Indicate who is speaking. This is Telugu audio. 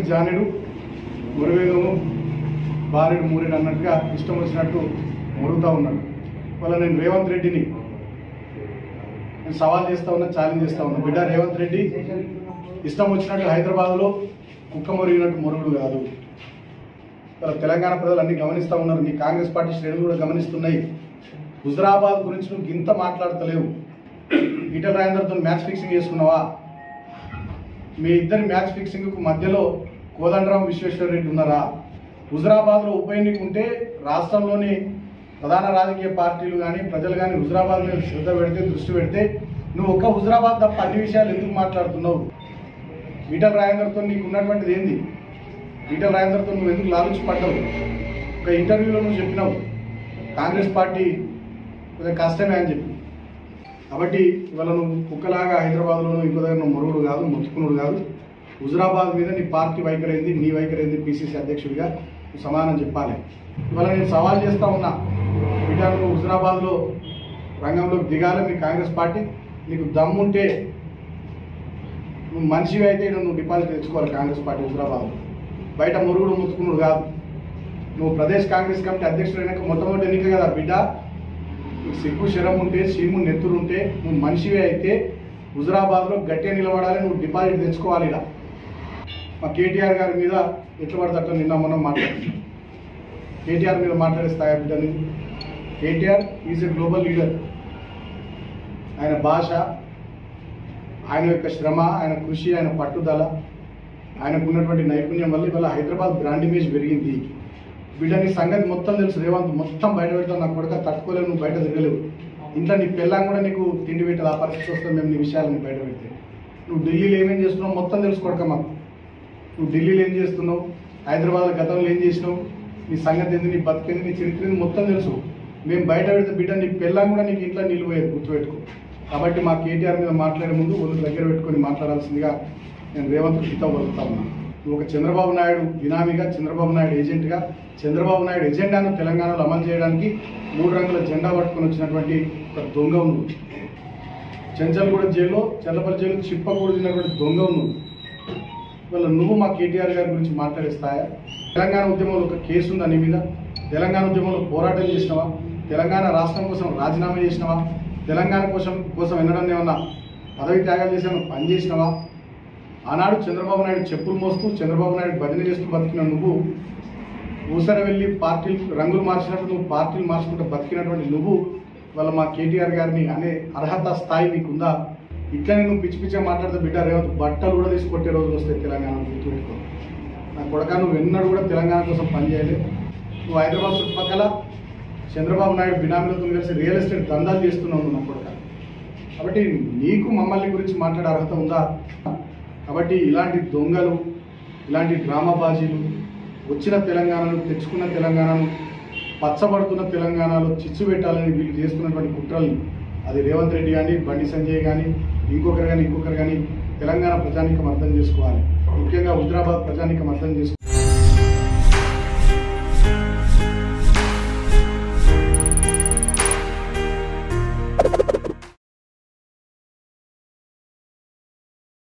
Speaker 1: జానెడు మురవేగము బారెడు మూరెడు అన్నట్టుగా ఇష్టం వచ్చినట్టు మురుగుతూ ఉన్నాడు వాళ్ళ నేను రేవంత్ రెడ్డిని నేను సవాల్ చేస్తా ఉన్నా ఛాలెంజ్ చేస్తా ఉన్నా బిడ్డ రేవంత్ రెడ్డి ఇష్టం వచ్చినట్టు హైదరాబాద్లో కుక్క మురిగినట్టు మురుగుడు కాదు ఇలా తెలంగాణ ప్రజలు అన్ని గమనిస్తూ ఉన్నారు నీ కాంగ్రెస్ పార్టీ శ్రేణులు కూడా గమనిస్తున్నాయి హుజరాబాద్ గురించి నువ్వు ఇంత మాట్లాడతలేవు ఈటల రాజేందర్తో మ్యాచ్ ఫిక్సింగ్ చేసుకున్నావా మీ ఇద్దరి మ్యాచ్ ఫిక్సింగ్కు మధ్యలో కోదండరాం విశ్వేశ్వర రెడ్డి ఉన్నారా హుజరాబాద్లో ఉప ఎన్నిక ఉంటే రాష్ట్రంలోని ప్రధాన రాజకీయ పార్టీలు కానీ ప్రజలు కానీ హుజరాబాద్ మీద శ్రద్ధ పెడితే దృష్టి పెడితే నువ్వు ఒక్క హుజరాబాద్ తప్ప అన్ని విషయాలు ఎందుకు మాట్లాడుతున్నావు ఈటల రాజేందర్తో నీకు ఉన్నటువంటిది ఏంది ఈటల రాజేందర్తో నువ్వు ఎందుకు లాలుచి పడ్డావు ఒక ఇంటర్వ్యూలో నువ్వు చెప్పినావు కాంగ్రెస్ పార్టీ కొంచెం కష్టమే అని చెప్పి కాబట్టి ఇవాళ నువ్వు కుక్కలాగా హైదరాబాద్లోనూ ఇంకో దగ్గర నువ్వు మురుగుడు కాదు మొత్తుకునుడు కాదు హుజరాబాద్ మీద నీ పార్టీ వైఖరి ఏంది నీ వైఖరి ఏంది పిసిసి అధ్యక్షుడిగా నువ్వు సమాధానం చెప్పాలి ఇవాళ నేను సవాల్ చేస్తా ఉన్నా బిడ్డ నువ్వు హుజరాబాద్లో రంగంలోకి దిగాలి మీ కాంగ్రెస్ పార్టీ నీకు దమ్ముంటే నువ్వు మనిషివి అయితే ఈడ నువ్వు డిపాజిట్ తెచ్చుకోవాలి కాంగ్రెస్ పార్టీ హుజరాబాద్లో బయట మురుగుడు ముత్తుకునుడు కాదు నువ్వు ప్రదేశ్ కాంగ్రెస్ కమిటీ అధ్యక్షుడు అయినాక మొట్టమొదటి ఎన్నిక కదా బిడ్డ నీకు సిగ్గు శరం ఉంటే సీము నెత్తురు ఉంటే నువ్వు మనిషివే అయితే హుజరాబాద్లో గట్టిగా నిలబడాలి నువ్వు డిపాజిట్ తెచ్చుకోవాలి ఇలా మా కేటీఆర్ గారి మీద ఎట్లా పడితే అట్లా నిన్న మనం మాట్లాడుతున్నాం కేటీఆర్ మీద మాట్లాడే స్థాయి బిడ్డని KTR is a global leader ఆయన భాష ఆయన యొక్క శ్రమ ఆయన కృషి ఆయన పట్టుదల ఆయనకు ఉన్నటువంటి నైపుణ్యం వల్ల ఇవాళ హైదరాబాద్ బ్రాండ్ ఇమేజ్ పెరిగింది బిడ్డ నీ సంగతి మొత్తం తెలుసు రేవంత్ మొత్తం బయట పెడతావు నా కొడుక తట్టుకోలేవు నువ్వు బయట తిరగలేవు ఇంట్లో నీ పిల్లం కూడా నీకు తిండి పెట్టదు ఆ పరిస్థితి వస్తే మేము నీ విషయాలని బయట పెడితే నువ్వు ఢిల్లీలో ఏమేం చేస్తున్నావు మొత్తం తెలుసు కొడక మాకు నువ్వు ఢిల్లీలో ఏం చేస్తున్నావు హైదరాబాద్ గతంలో ఏం చేసినావు నీ సంగతి ఏంది నీ బతికేంది నీ చరిత్ర ఏంది మొత్తం తెలుసు మేము బయట పెడితే బిడ్డ నీ పిల్లం కూడా నీకు ఇంట్లో నిలువేది గుర్తుపెట్టుకో కాబట్టి మా కేటీఆర్ మీద మాట్లాడే ముందు ఒళ్ళు దగ్గర పెట్టుకొని మాట్లాడాల్సిందిగా నేను రేవంత్ హితో వదులుతా ఉన్నా నువ్వు ఒక చంద్రబాబు నాయుడు బినామీగా చంద్రబాబు నాయుడు ఏజెంట్గా చంద్రబాబు నాయుడు ఎజెండాను తెలంగాణలో అమలు చేయడానికి మూడు రంగుల జెండా పట్టుకొని వచ్చినటువంటి ఒక దొంగ నువ్వు చెంచల్గూడ జైల్లో చల్లపల్లి జైలు చిప్పకూడ తిన్నటువంటి దొంగ నువ్వు ఇవాళ నువ్వు మా కేటీఆర్ గారి గురించి మాట్లాడే స్థాయా తెలంగాణ ఉద్యమంలో ఒక కేసు ఉందా నీ మీద తెలంగాణ ఉద్యమంలో పోరాటం చేసినావా తెలంగాణ రాష్ట్రం కోసం రాజీనామా చేసినావా తెలంగాణ కోసం కోసం ఎన్నడం ఏమన్నా పదవి త్యాగాలు చేసాను పని చేసినావా ఆనాడు చంద్రబాబు నాయుడు చెప్పులు మోస్తూ చంద్రబాబు నాయుడు భజన చేస్తూ బతికిన నువ్వు ఊసర వెళ్ళి పార్టీలు రంగులు మార్చినట్టు నువ్వు పార్టీలు మార్చుకుంటూ బతికినటువంటి నువ్వు వాళ్ళ మా కేటీఆర్ గారిని అనే అర్హత స్థాయి నీకుందా ఇట్లనే నువ్వు పిచ్చి పిచ్చిగా మాట్లాడితే బిడ్డ రేవంత్ బట్టలు కూడా తీసి కొట్టే రోజులు వస్తాయి తెలంగాణ గుర్తుపెట్టుకో నా కొడక నువ్వు ఎన్నడూ కూడా తెలంగాణ కోసం పనిచేయలే నువ్వు హైదరాబాద్ చుట్టుపక్కల చంద్రబాబు నాయుడు బినామీలతో కలిసి రియల్ ఎస్టేట్ దందాలు చేస్తున్నావు నువ్వు నా కొడక కాబట్టి నీకు మమ్మల్ని గురించి మాట్లాడే అర్హత ఉందా కాబట్టి ఇలాంటి దొంగలు ఇలాంటి డ్రామాబాజీలు వచ్చిన తెలంగాణను తెచ్చుకున్న తెలంగాణను పచ్చబడుతున్న తెలంగాణలో చిచ్చు పెట్టాలని వీళ్ళు చేస్తున్నటువంటి కుట్రల్ని అది రేవంత్ రెడ్డి కానీ బండి సంజయ్ కానీ ఇంకొకరు కానీ ఇంకొకరు కానీ తెలంగాణ ప్రజానికం అర్థం చేసుకోవాలి ముఖ్యంగా హుజరాబాద్ ప్రజానికం అర్థం చేసుకోవాలి